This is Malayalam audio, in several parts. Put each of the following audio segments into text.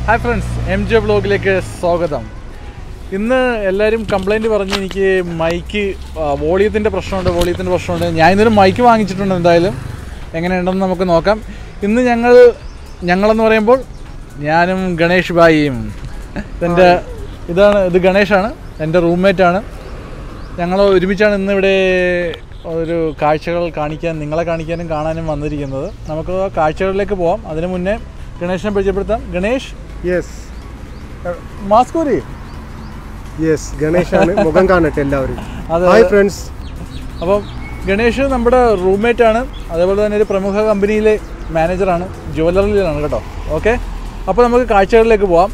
ഹായ് ഫ്രണ്ട്സ് എം ജെ ബ്ലോഗിലേക്ക് സ്വാഗതം ഇന്ന് എല്ലാവരും കംപ്ലൈൻറ്റ് പറഞ്ഞ് എനിക്ക് മൈക്ക് വോളിയത്തിൻ്റെ പ്രശ്നമുണ്ട് വോളിയത്തിൻ്റെ പ്രശ്നമുണ്ട് ഞാൻ ഇന്നൊരു മൈക്ക് വാങ്ങിച്ചിട്ടുണ്ട് എന്തായാലും എങ്ങനെയുണ്ടെന്ന് നമുക്ക് നോക്കാം ഇന്ന് ഞങ്ങൾ ഞങ്ങളെന്ന് പറയുമ്പോൾ ഞാനും ഗണേഷ് ബായിയും ഇതെൻ്റെ ഇതാണ് ഇത് ഗണേഷാണ് എൻ്റെ റൂംമേറ്റാണ് ഞങ്ങൾ ഒരുമിച്ചാണ് ഇന്ന് ഇവിടെ ഒരു കാഴ്ചകൾ കാണിക്കാൻ നിങ്ങളെ കാണിക്കാനും കാണാനും വന്നിരിക്കുന്നത് നമുക്ക് ആ കാഴ്ചകളിലേക്ക് പോവാം അതിനു മുന്നേ ഗണേഷിനെ പരിചയപ്പെടുത്താം ഗണേഷ് യെസ് മാസ്ക് ഊരി യെസ് ഗണേഷാണ് മുഖം കാണട്ടെ എല്ലാവരും അതെ. ഹായ് ഫ്രണ്ട്സ് അപ്പം ഗണേഷ് നമ്മുടെ റൂംമേറ്റ് ആണ് അതേപോലെ തന്നെ ഒരു പ്രമുഖ കമ്പനിയിലെ മാനേജറാണ് ജ്വല്ലറിയിലാണ് കേട്ടോ ഓക്കെ അപ്പോൾ നമുക്ക് കാഴ്ചകളിലേക്ക് പോവാം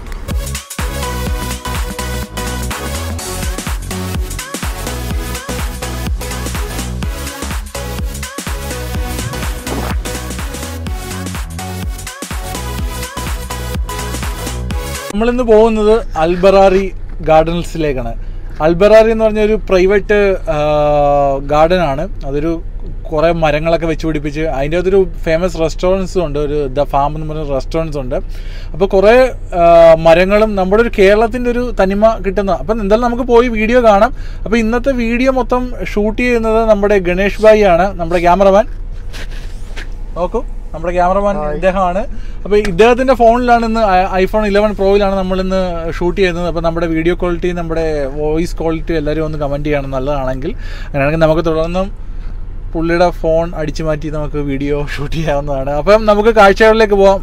നമ്മളിന്ന് പോകുന്നത് അൽബറാറി ഗാർഡൻസിലേക്കാണ് അൽബറാറി എന്ന് പറഞ്ഞ ഒരു പ്രൈവറ്റ് ഗാർഡൻ ആണ് അതൊരു കുറേ മരങ്ങളൊക്കെ വെച്ച് പിടിപ്പിച്ച് അതിൻ്റെ അകത്തൊരു ഫേമസ് റെസ്റ്റോറൻറ്റ്സും ഉണ്ട് ഒരു ദ ഫാം എന്ന് പറഞ്ഞ റെസ്റ്റോറൻറ്റ്സ് ഉണ്ട് അപ്പോൾ കുറേ ആ, മരങ്ങളും നമ്മുടെ ഒരു കേരളത്തിൻ്റെ ഒരു തനിമ കിട്ടുന്ന അപ്പം എന്തായാലും നമുക്ക് പോയി വീഡിയോ കാണാം അപ്പോൾ ഇന്നത്തെ വീഡിയോ മൊത്തം ഷൂട്ട് ചെയ്യുന്നത് നമ്മുടെ ഗണേഷ് ഭായി ആണ് നമ്മുടെ ക്യാമറമാൻ നോക്കൂ നമ്മുടെ ക്യാമറമാൻ ഇദ്ദേഹമാണ് അപ്പോൾ ഇദ്ദേഹത്തിന്റെ ഫോണിലാണ് ഇന്ന് ഐഫോൺ ഇലവൻ പ്രോയിലാണ് നമ്മൾ ഇന്ന് ഷൂട്ട് ചെയ്യുന്നത് അപ്പോൾ നമ്മുടെ വീഡിയോ ക്വാളിറ്റി നമ്മുടെ വോയിസ് ക്വാളിറ്റി എല്ലാവരും ഒന്ന് കമൻറ്റ് ചെയ്യണം നല്ലതാണെങ്കിൽ അങ്ങനെയാണെങ്കിൽ നമുക്ക് തുടർന്നും പുള്ളിയുടെ ഫോൺ അടിച്ചു മാറ്റി നമുക്ക് വീഡിയോ ഷൂട്ട് ചെയ്യാവുന്നതാണ് അപ്പം നമുക്ക് കാഴ്ചകളിലേക്ക് പോവാം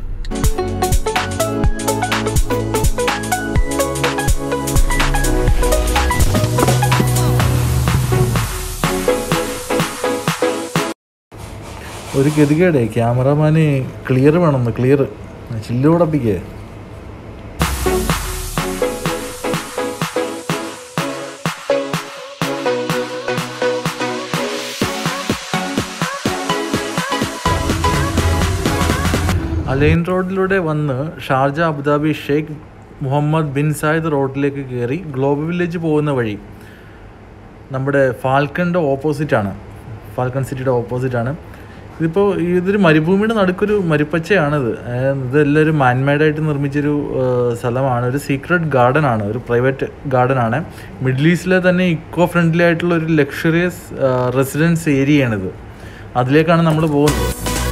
ഒരു ഗതികേടേ ക്യാമറമാന് ക്ലിയർ വേണമെന്ന് ക്ലിയർ ചില്ലുകൂടപ്പിക്കേ അലൈൻ റോഡിലൂടെ വന്ന് Sharjah Abu Dhabi Sheikh Mohammed bin Zayed റോഡിലേക്ക് കയറി ഗ്ലോബൽ വില്ലേജ് പോകുന്ന വഴി നമ്മുടെ ഫാൽക്കണിൻ്റെ ഓപ്പോസിറ്റാണ് ഫാൽക്കൺ സിറ്റിയുടെ ഓപ്പോസിറ്റാണ് ഇതിപ്പോൾ ഇതൊരു മരുഭൂമിയുടെ നടുക്കൊരു മരുപ്പച്ചയാണിത് ഏഹ് ഇതെല്ലാവരും മാൻമേഡായിട്ട് നിർമ്മിച്ചൊരു ഏഹ് സ്ഥലമാണ് ഒരു സീക്രട്ട് ഗാർഡൻ ആണ് ഒരു പ്രൈവറ്റ് ഗാർഡൻ ആണ് മിഡിൽ ഈസ്റ്റിലെ തന്നെ ഇക്കോ ഫ്രണ്ട്ലി ആയിട്ടുള്ള ഒരു ലക്ഷറിയസ് റെസിഡൻസ് ഏരിയയാണിത് അതിലേക്കാണ് നമ്മൾ പോകുന്നത്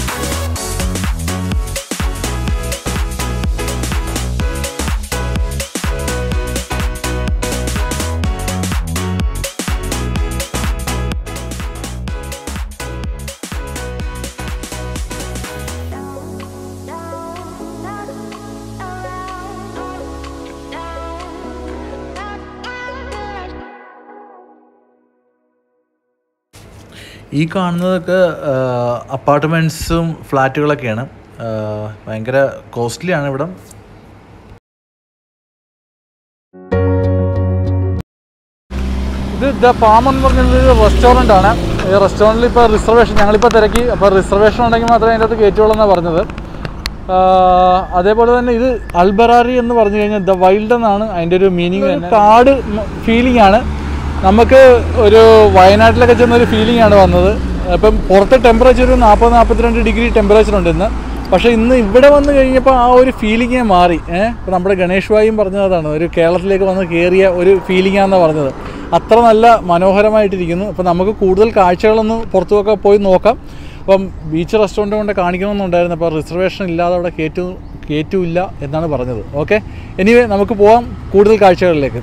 ഈ കാണുന്നതൊക്കെ അപ്പാർട്ട്മെൻറ്റ്സും ഫ്ലാറ്റുകളൊക്കെയാണ് ആഹ് ഭയങ്കര കോസ്റ്റ്ലി ആണ് ഇവിടം ഇത് ദ പാം എന്ന് പറഞ്ഞൊരു റെസ്റ്റോറൻ്റ് ആണ് ഈ റെസ്റ്റോറൻറ്റിൽ ഇപ്പോൾ റിസർവേഷൻ ഞങ്ങളിപ്പോൾ തിരക്കി അപ്പോൾ റിസർവേഷൻ ഉണ്ടെങ്കിൽ മാത്രമേ അതിൻ്റെ അകത്ത് കയറ്റുള്ളൂ എന്നാണ് പറഞ്ഞത് ആഹ് അതേപോലെ തന്നെ ഇത് അൽബറാറി എന്ന് പറഞ്ഞു കഴിഞ്ഞാൽ ദ വൈൽഡ് എന്നാണ് അതിൻ്റെ ഒരു മീനിങ് തന്നെ കാട് ഫീലിംഗ് ആണ് നമുക്ക് ഒരു വയനാട്ടിലൊക്കെ ചെന്ന ഒരു ഫീലിംഗ് ആണ് വന്നത് അപ്പം പുറത്തെ ടെമ്പറേച്ചർ ഒരു നാൽപ്പത് നാൽപ്പത്തിരണ്ട് ഡിഗ്രി ടെമ്പറേച്ചർ ഉണ്ട് ഇന്ന് പക്ഷേ ഇന്ന് ഇവിടെ വന്ന് കഴിഞ്ഞപ്പോൾ ആ ഒരു ഫീലിംഗേ മാറി ഏഹ് ഇപ്പോൾ നമ്മുടെ ഗണേഷ് ഭായും പറഞ്ഞത് അതാണ് ഒരു കേരളത്തിലേക്ക് വന്ന് കയറിയ ഒരു ഫീലിംഗാണെന്നാണ് പറഞ്ഞത് അത്ര നല്ല മനോഹരമായിട്ടിരിക്കുന്നു അപ്പോൾ നമുക്ക് കൂടുതൽ കാഴ്ചകളൊന്ന് പുറത്തുമൊക്കെ പോയി നോക്കാം അപ്പം ബീച്ച് റെസ്റ്റോറൻറ്റ് കൊണ്ട് കാണിക്കണമെന്നുണ്ടായിരുന്നു അപ്പോൾ റിസർവേഷൻ ഇല്ലാതെ അവിടെ കയറ്റു കയറ്റൂല്ല എന്നാണ് പറഞ്ഞത് ഓക്കെ എനിവേ നമുക്ക് പോവാം കൂടുതൽ കാഴ്ചകളിലേക്ക്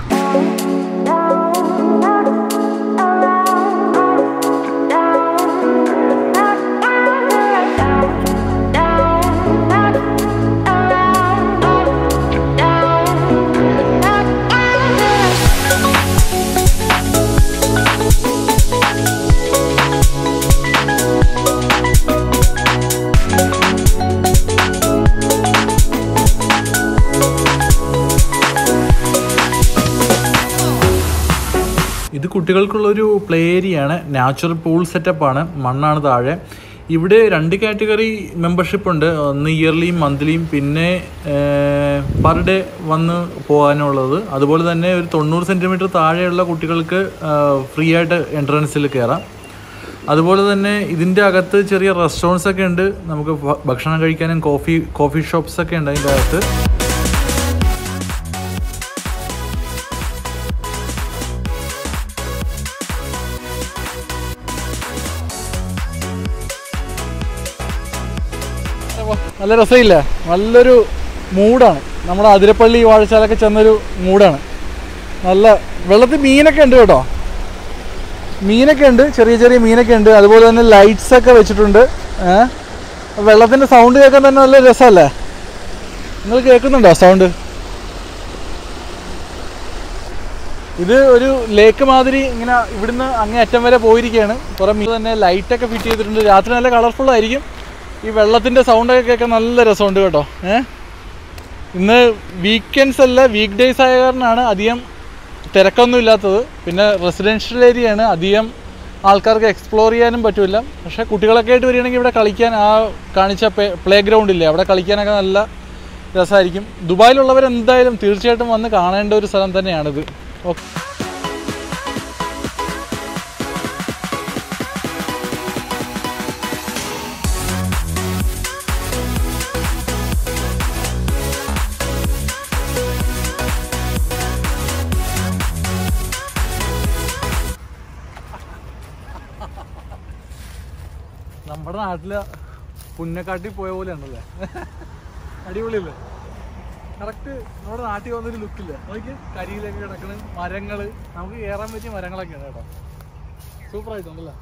ഇത് കുട്ടികൾക്കുള്ളൊരു പ്ലേ ഏരിയയാണ് നാച്ചുറൽ പൂൾ സെറ്റപ്പാണ് മണ്ണാണ് താഴെ ഇവിടെ രണ്ട് കാറ്റഗറി മെമ്പർഷിപ്പ് ഉണ്ട് ഒന്ന് ഇയർലിയും മന്ത്ലിയും പിന്നെ പെർ ഡേ വന്ന് പോകാനുള്ളത് അതുപോലെ തന്നെ ഒരു തൊണ്ണൂറ് സെൻറ്റിമീറ്റർ താഴെയുള്ള കുട്ടികൾക്ക് ഫ്രീ ആയിട്ട് എൻട്രൻസിൽ കയറാം അതുപോലെ തന്നെ ഇതിൻ്റെ അകത്ത് ചെറിയ റെസ്റ്റോറൻറ്റ്സ് ഒക്കെ ഉണ്ട് നമുക്ക് ഭ- ഭക്ഷണം കഴിക്കാനും കോഫി കോഫി ഷോപ്സ് ഒക്കെ ഉണ്ട് അതിൻ്റെ അകത്ത് നല്ല രസമില്ല നല്ലൊരു മൂഡാണ് നമ്മുടെ അതിരപ്പള്ളി വാഴച്ചാലൊക്കെ ചെന്നൊരു മൂഡാണ് നല്ല വെള്ളത്തിൽ മീനൊക്കെ ഉണ്ട് കേട്ടോ മീനൊക്കെ ഉണ്ട് ചെറിയ ചെറിയ മീനൊക്കെ ഉണ്ട് അതുപോലെ തന്നെ ലൈറ്റ്സ് ഒക്കെ വെച്ചിട്ടുണ്ട് ഏഹ് വെള്ളത്തിൻ്റെ സൗണ്ട് കേൾക്കാൻ തന്നെ നല്ല രസമല്ലേ നിങ്ങൾ കേൾക്കുന്നുണ്ടോ സൗണ്ട് ഇത് ഒരു ലേക്ക് മാതിരി ഇങ്ങനെ ഇവിടുന്ന് അങ്ങേ അറ്റം വരെ പോയിരിക്കുകയാണ് കുറേ മീൻ തന്നെ ലൈറ്റൊക്കെ ഫിറ്റ് ചെയ്തിട്ടുണ്ട് രാത്രി നല്ല കളർഫുൾ ആയിരിക്കും ഈ വെള്ളത്തിൻ്റെ സൗണ്ടൊക്കെ കേൾക്കാൻ നല്ല രസമുണ്ട് കേട്ടോ ഏഹ് ഇന്ന് വീക്കെൻഡ്സ് അല്ല വീക്ക് ഡേയ്സ് ആയ കാരണമാണ് അധികം തിരക്കൊന്നും ഇല്ലാത്തത് പിന്നെ റെസിഡൻഷ്യൽ ഏരിയയാണ് അധികം ആൾക്കാർക്ക് എക്സ്പ്ലോർ ചെയ്യാനും പറ്റില്ല പക്ഷേ കുട്ടികളൊക്കെ ആയിട്ട് വരികയാണെങ്കിൽ ഇവിടെ കളിക്കാൻ ആ കാണിച്ച പ്ലേ ഗ്രൗണ്ട് ഇല്ലേ അവിടെ കളിക്കാനൊക്കെ നല്ല രസമായിരിക്കും ദുബായിലുള്ളവർ എന്തായാലും തീർച്ചയായിട്ടും വന്ന് കാണേണ്ട ഒരു സ്ഥലം തന്നെയാണിത് ഓക്കെ നമ്മുടെ നാട്ടില് പുന്നക്കാട്ടി പോയ പോലെ ഉണ്ടല്ലേ അടിപൊളിയല്ലേ കറക്റ്റ് നമ്മുടെ നാട്ടിൽ വന്നൊരു ലുക്കില്ല നോക്കി കരിയിലൊക്കെ കിടക്കണ് മരങ്ങള് നമുക്ക് കയറാൻ പറ്റിയ മരങ്ങളൊക്കെയാണ് കേട്ടോ സൂപ്പർ ആയിട്ടുണ്ടല്ലേ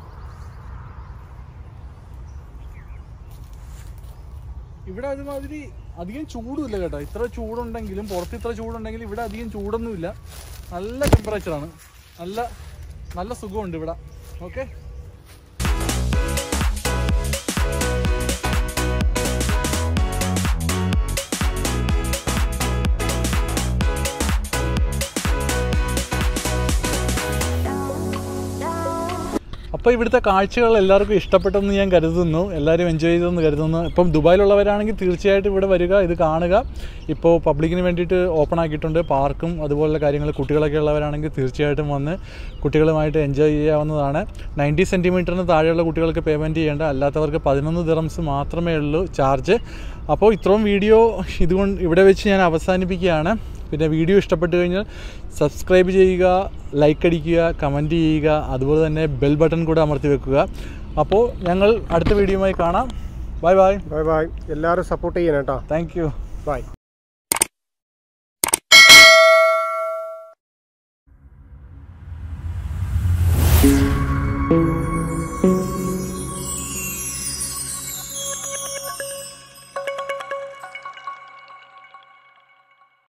ഇവിടെ ഒരുമാതിരി അധികം ചൂടുമില്ല കേട്ടോ ഇത്ര ചൂടുണ്ടെങ്കിലും പുറത്ത് ഇത്ര ചൂടുണ്ടെങ്കിലും ഇവിടെ അധികം ചൂടൊന്നുമില്ല നല്ല ടെമ്പറേച്ചറാണ് നല്ല നല്ല സുഖമുണ്ട് ഇവിടെ ഓക്കെ അപ്പോൾ ഇവിടുത്തെ കാഴ്ചകൾ എല്ലാവർക്കും ഇഷ്ടപ്പെട്ടെന്ന് ഞാൻ കരുതുന്നു എല്ലാവരും എൻജോയ് ചെയ്തെന്ന് കരുതുന്നു ഇപ്പം ദുബായിലുള്ളവരാണെങ്കിൽ തീർച്ചയായിട്ടും ഇവിടെ വരിക ഇത് കാണുക ഇപ്പോൾ പബ്ലിക്കിന് വേണ്ടിയിട്ട് ഓപ്പൺ ആക്കിയിട്ടുണ്ട് പാർക്കും അതുപോലുള്ള കാര്യങ്ങൾ കുട്ടികളൊക്കെ ഉള്ളവരാണെങ്കിൽ തീർച്ചയായിട്ടും വന്ന് കുട്ടികളുമായിട്ട് എൻജോയ് ചെയ്യാവുന്നതാണ് നയൻറ്റി സെൻറ്റിമീറ്ററിന് താഴെയുള്ള കുട്ടികൾക്ക് പേയ്മെൻറ്റ് ചെയ്യേണ്ട അല്ലാത്തവർക്ക് പതിനൊന്ന് ദിറംസ് മാത്രമേ ഉള്ളൂ ചാർജ് അപ്പോൾ ഇത്രയും വീഡിയോ ഇതുകൊണ്ട് ഇവിടെ വെച്ച് ഞാൻ അവസാനിപ്പിക്കുകയാണ് പിന്നെ വീഡിയോ ഇഷ്ടപ്പെട്ട് കഴിഞ്ഞാൽ സബ്സ്ക്രൈബ് ചെയ്യുക ലൈക്ക് അടിക്കുക കമൻറ്റ് ചെയ്യുക അതുപോലെ തന്നെ ബെൽ ബട്ടൺ കൂടെ അമർത്തി വെക്കുക അപ്പോൾ ഞങ്ങൾ അടുത്ത വീഡിയോയുമായി കാണാം ബൈ ബൈ ബൈ ബൈ എല്ലാവരും സപ്പോർട്ട് ചെയ്യണം കേട്ടോ താങ്ക് യു ബൈ